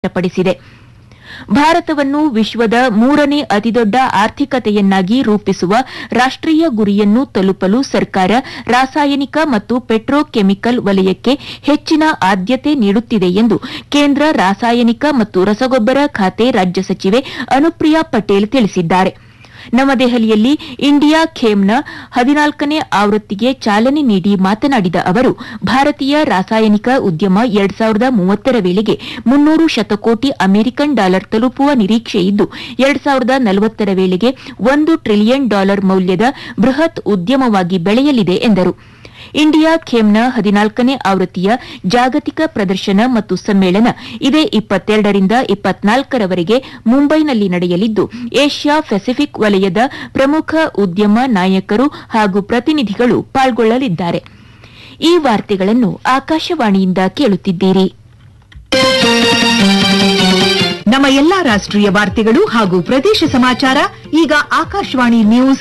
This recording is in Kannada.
ವ್ಯಕ್ತಪಡಿಸಿದೆ ಭಾರತವನ್ನು ವಿಶ್ವದ ಮೂರನೇ ಅತಿದೊಡ್ಡ ಆರ್ಥಿಕತೆಯನ್ನಾಗಿ ರೂಪಿಸುವ ರಾಷ್ಟೀಯ ಗುರಿಯನ್ನು ತಲುಪಲು ಸರ್ಕಾರ ರಾಸಾಯನಿಕ ಮತ್ತು ಪೆಟ್ರೋಕೆಮಿಕಲ್ ವಲಯಕ್ಕೆ ಹೆಚ್ಚಿನ ಆದ್ಯತೆ ನೀಡುತ್ತಿದೆ ಎಂದು ಕೇಂದ್ರ ರಾಸಾಯನಿಕ ಮತ್ತು ರಸಗೊಬ್ಬರ ಖಾತೆ ರಾಜ್ಯ ಸಚಿವೆ ಅನುಪ್ರಿಯಾ ಪಟೇಲ್ ತಿಳಿಸಿದ್ದಾರೆ ನವದೆಹಲಿಯಲ್ಲಿ ಇಂಡಿಯಾ ಖೇಮ್ನ ಹದಿನಾಲ್ಕನೇ ಆವೃತ್ತಿಗೆ ಚಾಲನೆ ನೀಡಿ ಮಾತನಾಡಿದ ಅವರು ಭಾರತೀಯ ರಾಸಾಯನಿಕ ಉದ್ಯಮ ಎರಡ್ ಸಾವಿರದ ಮೂವತ್ತರ ವೇಳೆಗೆ ಮುನ್ನೂರು ಶತಕೋಟಿ ಅಮೆರಿಕನ್ ಡಾಲರ್ ತಲುಪುವ ನಿರೀಕ್ಷೆಯಿದ್ದು ಎರಡ್ ಸಾವಿರದ ನಲವತ್ತರ ವೇಳೆಗೆ ಒಂದು ಟ್ರಿಲಿಯನ್ ಡಾಲರ್ ಮೌಲ್ಯದ ಬೃಹತ್ ಉದ್ಯಮವಾಗಿ ಬೆಳೆಯಲಿದೆ ಎಂದರು ಇಂಡಿಯಾ ಖೇಮ್ನ ಹದಿನಾಲ್ಕನೇ ಆವೃತ್ತಿಯ ಜಾಗತಿಕ ಪ್ರದರ್ಶನ ಮತ್ತು ಸಮ್ಮೇಳನ ಇದೇ ಇಪ್ಪತ್ತೆರಡರಿಂದ ಇಪ್ಪತ್ನಾಲ್ಕರವರೆಗೆ ಮುಂಬೈನಲ್ಲಿ ನಡೆಯಲಿದ್ದು ಏಷ್ಯಾ ಪೆಸಿಫಿಕ್ ವಲಯದ ಪ್ರಮುಖ ಉದ್ಯಮ ನಾಯಕರು ಹಾಗೂ ಪ್ರತಿನಿಧಿಗಳು ಪಾಲ್ಗೊಳ್ಳಲಿದ್ದಾರೆ ಈ ವಾರ್ತೆಗಳನ್ನು ಆಕಾಶವಾಣಿಯಿಂದ ಕೇಳುತ್ತಿದ್ದೀರಿ ನಮ್ಮ ಎಲ್ಲಾ ರಾಷ್ಟ್ರೀಯ ವಾರ್ತೆಗಳು ಹಾಗೂ ಪ್ರದೇಶ ಸಮಾಚಾರ ಈಗ ಆಕಾಶವಾಣಿ ನ್ಯೂಸ್